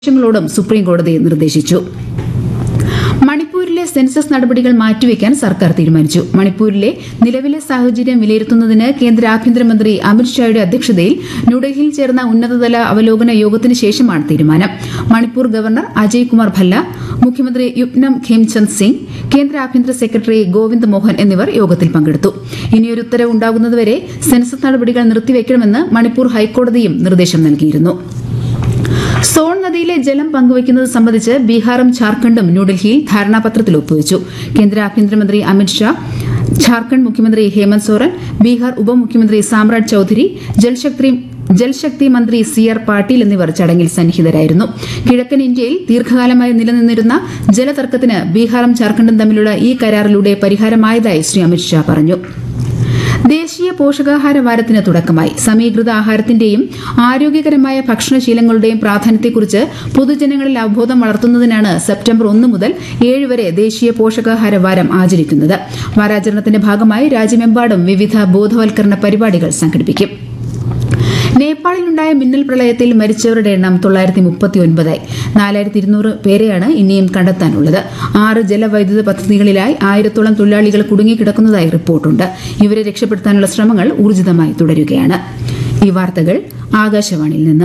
ങ്ങളോടും supreme കോടതി നിർദ്ദേശിച്ചു മണിപ്പൂരിലെ സെൻസസ് നടപടികൾ മാറ്റിവെക്കാൻ സർക്കാർ തീരുമാനിച്ചു മണിപ്പൂരിലെ നിലവിലെ സാഹചര്യം വിലയിരുത്തുന്നതിന് കേന്ദ്ര ആഭ്യന്തരമന്ത്രി അമിത്ഷായുടെ അധ്യക്ഷതയിൽ ന്യൂഡൽഹിയിൽ ചേർന്ന ഉന്നതതല അവലോകന യോഗത്തിന് ശേഷമാണ് തീരുമാനം മണിപ്പൂർ ഗവർണർ അജയ് കുമാർ ഭല്ല മുഖ്യമന്ത്രി യുപ്നം ഖേംചന്ദ് സിംഗ് കേന്ദ്ര ആഭ്യന്തര സെക്രട്ടറി ഗോവിന്ദ് മോഹൻ എന്നിവർ യോഗത്തിൽ പങ്കെടുത്തു ഇനിയൊരു ഉത്തരവ് ഉണ്ടാകുന്നതുവരെ സെൻസസ് നടപടികൾ നിർത്തിവെക്കണമെന്ന് മണിപ്പൂർ ഹൈക്കോടതിയും നിർദ്ദേശം നൽകിയിരുന്നു സോൺ നദിയിലെ ജലം പങ്കുവയ്ക്കുന്നത് സംബന്ധിച്ച് ബീഹാറും ഝാർഖണ്ഡും ന്യൂഡൽഹിയിൽ ധാരണാപത്രത്തിൽ ഒപ്പുവച്ചു കേന്ദ്ര ആഭ്യന്തരമന്ത്രി അമിത്ഷാ ഝാർഖണ്ഡ് മുഖ്യമന്ത്രി ഹേമന്ത് സോറൻ ബീഹാർ ഉപമുഖ്യമന്ത്രി സാമ്രാജ് ചൌധരി ജൽശക്തി ജൽശക്തി മന്ത്രി സി ആർ പാട്ടീൽ എന്നിവർ ചടങ്ങിൽ സന്നിഹിതരായിരുന്നു കിഴക്കൻ ഇന്ത്യയിൽ ദീർഘകാലമായി നിലനിന്നിരുന്ന ജലതർക്കത്തിന് ബീഹാറും ഝാർഖണ്ഡും തമ്മിലുള്ള ഈ കരാറിലൂടെ പരിഹാരമായതായി ശ്രീ അമിത്ഷാ പറഞ്ഞു ദേശീയ പോഷകാഹാര വാരത്തിന് തുടക്കമായി സമീകൃത ആഹാരത്തിന്റെയും ആരോഗ്യകരമായ ഭക്ഷണശീലങ്ങളുടെയും പ്രാധാന്യത്തെക്കുറിച്ച് പൊതുജനങ്ങളിൽ അവബോധം വളർത്തുന്നതിനാണ് സെപ്റ്റംബർ ഒന്ന് മുതൽ ഏഴ് വരെ ദേശീയ പോഷകാഹാര വാരം ആചരിക്കുന്നത് വാരാചരണത്തിന്റെ ഭാഗമായി രാജ്യമെമ്പാടും വിവിധ ബോധവൽക്കരണ പരിപാടികൾ സംഘടിപ്പിക്കും നേപ്പാളിലുണ്ടായ മിന്നൽ പ്രളയത്തിൽ മരിച്ചവരുടെ എണ്ണം തൊള്ളായിരത്തി മുപ്പത്തി ഒൻപതായി നാലായിരത്തി ഇരുന്നൂറ് പേരെയാണ് ഇനിയും കണ്ടെത്താനുള്ളത് ആറ് ജലവൈദ്യുത പദ്ധതികളിലായി ആയിരത്തോളം തൊഴിലാളികൾ കുടുങ്ങിക്കിടക്കുന്നതായി റിപ്പോർട്ടുണ്ട് ഇവരെ രക്ഷപ്പെടുത്താനുള്ള ശ്രമങ്ങൾ ഊർജിതമായി തുടരുകയാണ് ഈ വാർത്തകൾ ആകാശവാണിയിൽ നിന്ന്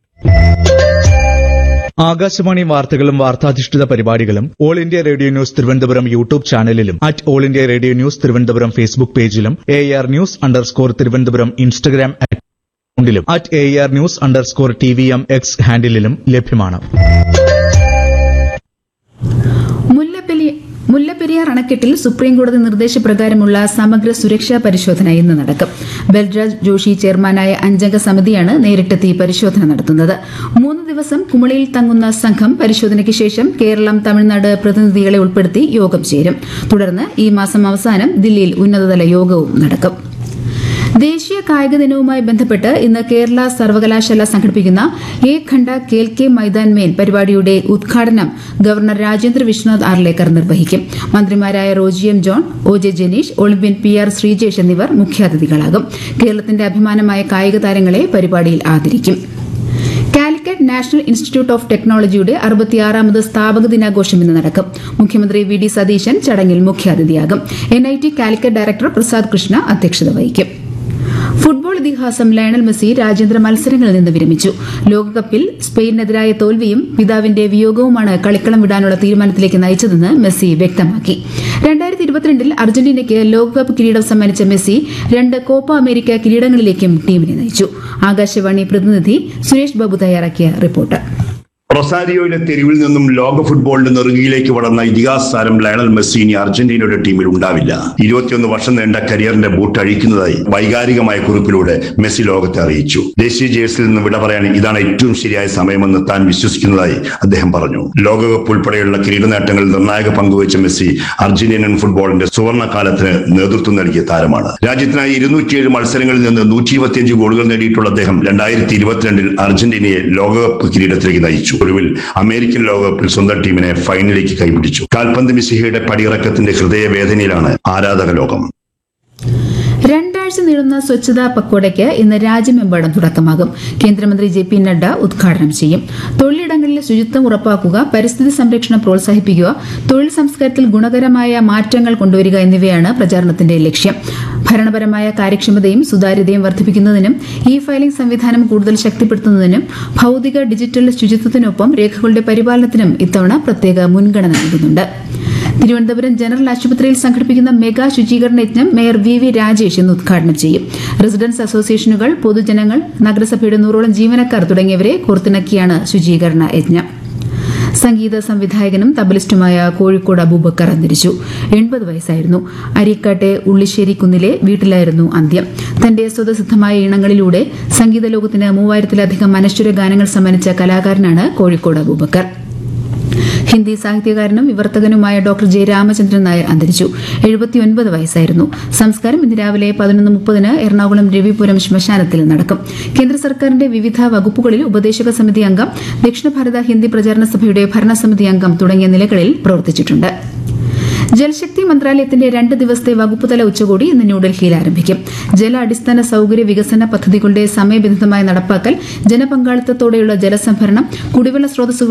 ആകാശവാണി വാർത്തകളും വാർത്താധിഷ്ഠിത പരിപാടികളും All India Radio news Thiruvananthapuram YouTube ചാനലിലും at All India Radio news Thiruvananthapuram Facebook പേജിലും A R news underscore Thiruvananthapuram Instagram അക്കൌണ്ടിലും at A R news underscore T V M X ഹാൻഡിലും ലഭ്യമാണ് മുല്ലപ്പെലി മുല്ലപ്പെരിയാർ അണക്കെട്ടിൽ സുപ്രീംകോടതി നിർദ്ദേശപ്രകാരമുള്ള സമഗ്ര സുരക്ഷാ പരിശോധന ഇന്ന് നടക്കും ബൽരാജ് ജോഷി ചെയർമാനായ അഞ്ചംഗ സമിതിയാണ് നേരിട്ടെത്തി പരിശോധന നടത്തുന്നത് മൂന്ന് ദിവസം കുമളിയിൽ തങ്ങുന്ന സംഘം പരിശോധനയ്ക്ക് ശേഷം കേരളം തമിഴ്നാട് പ്രതിനിധികളെ ഉൾപ്പെടുത്തി യോഗം ചേരും തുടർന്ന് ഈ മാസം അവസാനം ദില്ലിയിൽ ഉന്നതതല യോഗവും നടക്കും ദേശീയ കായിക ദിനവുമായി ബന്ധപ്പെട്ട് ഇന്ന് കേരള സർവകലാശാല സംഘടിപ്പിക്കുന്ന ഏക് ഖണ്ഡ കേൽ കെ മൈതാൻ മേൻ പരിപാടിയുടെ ഉദ്ഘാടനം ഗവർണർ രാജേന്ദ്ര വിശ്വനാഥ് ആർലേക്കർ നിർവഹിക്കും മന്ത്രിമാരായ Roji M John O J Janeesh olympian P R Sreejesh എന്നിവർ മുഖ്യാതിഥികളാകും കേരളത്തിന്റെ അഭിമാനമായ കായിക താരങ്ങളെ പരിപാടിയിൽ ആദരിക്കും കാലിക്കറ്റ് നാഷണൽ ഇൻസ്റ്റിറ്റ്യൂട്ട് ഓഫ് ടെക്നോളജിയുടെ അറുപത്തിയാറാമത് സ്ഥാപക ദിനാഘോഷം ഇന്ന് നടക്കും മുഖ്യമന്ത്രി വി ഡി സതീശൻ ചടങ്ങിൽ മുഖ്യാതിഥിയാകും N I T Calicut director Prasad Krishna അധ്യക്ഷത വഹിക്കും ഫുട്ബോൾ ഇതിഹാസം ലയണൽ മെസ്സി രാജ്യാന്തര മത്സരങ്ങളിൽ നിന്ന് വിരമിച്ചു ലോകകപ്പിൽ സ്പെയിനെതിരായ തോൽവിയും പിതാവിന്റെ വിയോഗവുമാണ് കളിക്കളം വിടാനുള്ള തീരുമാനത്തിലേക്ക് നയിച്ചതെന്ന് മെസ്സി വ്യക്തമാക്കി രണ്ടായിരത്തി ഇരുപത്തിരണ്ടിൽ അർജന്റീനയ്ക്ക് ലോകകപ്പ് കിരീടം സമ്മാനിച്ച മെസ്സി രണ്ട് കോപ്പ അമേരിക്ക കിരീടങ്ങളിലേക്കും ടീമിനെ നയിച്ചു ആകാശവാണി പ്രതിനിധി സുരേഷ് ബാബു തയ്യാറാക്കിയ റിപ്പോർട്ട് റൊസാരിയോയിലെ തെരുവിൽ നിന്നും ലോക ഫുട്ബോളിന്റെ നെറുകയിലേക്ക് വളർന്ന ഇതിഹാസ താരം ലയണൽ മെസ്സി ഇനി അർജന്റീനയുടെ ടീമിൽ ഉണ്ടാവില്ല ഇരുപത്തിയൊന്ന് വർഷം നീണ്ട കരിയറിന്റെ ബൂട്ട് അഴിക്കുന്നതായി വൈകാരികമായ കുറിപ്പിലൂടെ മെസ്സി ലോകത്തെ അറിയിച്ചു ദേശീയ ജേഴ്സിയിൽ നിന്ന് വിട പറയാൻ ഇതാണ് ഏറ്റവും ശരിയായ സമയമെന്ന് താൻ വിശ്വസിക്കുന്നതായി അദ്ദേഹം പറഞ്ഞു ലോകകപ്പ് ഉൾപ്പെടെയുള്ള കിരീട നേട്ടങ്ങളിൽ നിർണായക പങ്കുവച്ച മെസ്സി അർജന്റീനൻ ഫുട്ബോളിന്റെ സുവർണ്ണ കാലത്തിന് നേതൃത്വം നൽകിയ താരമാണ് രാജ്യത്തിനായി ഇരുന്നൂറ്റിയേഴ് മത്സരങ്ങളിൽ നിന്ന് നൂറ്റി ഇരുപത്തിയഞ്ച് ഗോളുകൾ നേടിയിട്ടുള്ള അദ്ദേഹം രണ്ടായിരത്തി ഇരുപത്തിരണ്ടിൽ അർജന്റീനയെ ലോകകപ്പ് കിരീടത്തിലേക്ക് നയിച്ചു ഒടുവിൽ അമേരിക്കൻ ലോകകപ്പിൽ സ്വന്തം ടീമിനെ ഫൈനലിലേക്ക് കൈപിടിച്ചു കാൽപന്ത് മിസിഹയുടെ പടിയിറക്കത്തിന്റെ ഹൃദയവേദനയിലാണ് ആരാധക ലോകം രണ്ടാഴ്ച നീളുന്ന സ്വച്ഛതാ പക്കോടയ്ക്ക് ഇന്ന് രാജ്യമെമ്പാടും തുടക്കമാകും കേന്ദ്രമന്ത്രി ജെ പി നഡ്ഡ ഉദ്ഘാടനം ചെയ്യും തൊഴിലിടങ്ങളിലെ ശുചിത്വം ഉറപ്പാക്കുക പരിസ്ഥിതി സംരക്ഷണം പ്രോത്സാഹിപ്പിക്കുക തൊഴിൽ സംസ്കാരത്തിൽ ഗുണകരമായ മാറ്റങ്ങൾ കൊണ്ടുവരിക എന്നിവയാണ് പ്രചാരണത്തിന്റെ ലക്ഷ്യം ഭരണപരമായ കാര്യക്ഷമതയും സുതാര്യതയും വർദ്ധിപ്പിക്കുന്നതിനും ഇ ഫയലിംഗ് സംവിധാനം കൂടുതൽ ശക്തിപ്പെടുത്തുന്നതിനും ഭൌതിക ഡിജിറ്റൽ ശുചിത്വത്തിനൊപ്പം രേഖകളുടെ പരിപാലനത്തിനും ഇത്തവണ പ്രത്യേക മുൻഗണന നൽകുന്നുണ്ട് തിരുവനന്തപുരം ജനറൽ ആശുപത്രിയിൽ സംഘടിപ്പിക്കുന്ന മെഗാ ശുചീകരണ യജ്ഞം മേയർ വി വി രാജേഷ് ഇന്ന് ഉദ്ഘാടനം ചെയ്യും റെസിഡൻസ് അസോസിയേഷനുകൾ പൊതുജനങ്ങൾ നഗരസഭയുടെ നൂറോളം ജീവനക്കാർ തുടങ്ങിയവരെ കോർത്തിണക്കിയാണ് ശുചീകരണ യജ്ഞം സംഗീത സംവിധായകനും തബലിസ്റ്റുമായ കോഴിക്കോട് അബൂബക്കർ അന്തരിച്ചു എൺപത് വയസ്സായിരുന്നു അരീക്കാട്ടെ ഉള്ളിശ്ശേരി കുന്നിലെ വീട്ടിലായിരുന്നു അന്ത്യം തന്റെ സ്വതസിദ്ധമായ ഇണങ്ങളിലൂടെ സംഗീത ലോകത്തിന് മൂവായിരത്തിലധികം അനശ്വര ഗാനങ്ങൾ സമ്മാനിച്ച കലാകാരനാണ് കോഴിക്കോട് അബൂബക്കർ ഹിന്ദി സാഹിത്യകാരനും വിവർത്തകനുമായ ഡോക്ടർ ജെ രാമചന്ദ്രൻ നായർ അന്തരിച്ചു എഴുപത്തിയൊൻപത് വയസ്സായിരുന്നു സംസ്കാരം ഇന്ന് രാവിലെ പതിനൊന്ന് മുപ്പതിന് എറണാകുളം രവിപുരം ശ്മശാനത്തിൽ നടക്കും കേന്ദ്ര സർക്കാരിന്റെ വിവിധ വകുപ്പുകളിൽ ഉപദേശക സമിതി അംഗം ദക്ഷിണ ഭാരത ഹിന്ദി പ്രചാരണ സഭയുടെ ഭരണസമിതി അംഗം തുടങ്ങിയ നിലകളിൽ പ്രവർത്തിച്ചിട്ടുണ്ട് ജൽശക്തി മന്ത്രാലയത്തിന്റെ രണ്ട് ദിവസത്തെ വകുപ്പുതല ഉച്ചകോടി ഇന്ന് ന്യൂഡൽഹിയിൽ ആരംഭിക്കും ജല അടിസ്ഥാന സൌകര്യ വികസന പദ്ധതികളുടെ സമയബന്ധിതമായ നടപ്പാക്കൽ ജനപങ്കാളിത്തത്തോടെയുള്ള ജലസംഭരണം കുടിവെള്ള സ്രോതസ്സുകൾ